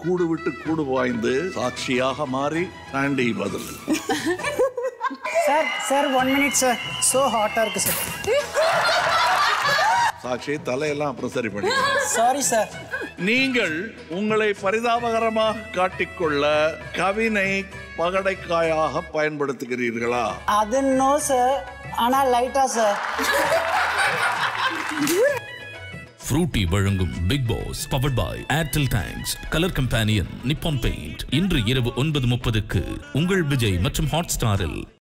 கூடு விட்டு கூடு பாய்ந்து சாட்சியாக மாறி சாண்டி பதில் sir sir one minute sir so ஹாட்டாக இருக்கு சார் சாட்சி தலையெல்லாம் அப்புறம் சரி பண்ணிக்கலாம் சாரி சார் நீங்கள் உங்களை பரிதாபகரமாக காட்டிக்கொள்ள கவினை பகடைக்காயாக பயன்படுத்துகிறீர்களா அது நோ சார் ஆனால் லைட்டாக சார் ஃப்ரூட்டி வழங்கும் Bigg Boss powered by Airtel thanks colour companion Nippon Paint இன்று இரவு ஒன்பது முப்பதுக்கு உங்கள் விஜய் மற்றும் ஹாட் ஸ்டாரில்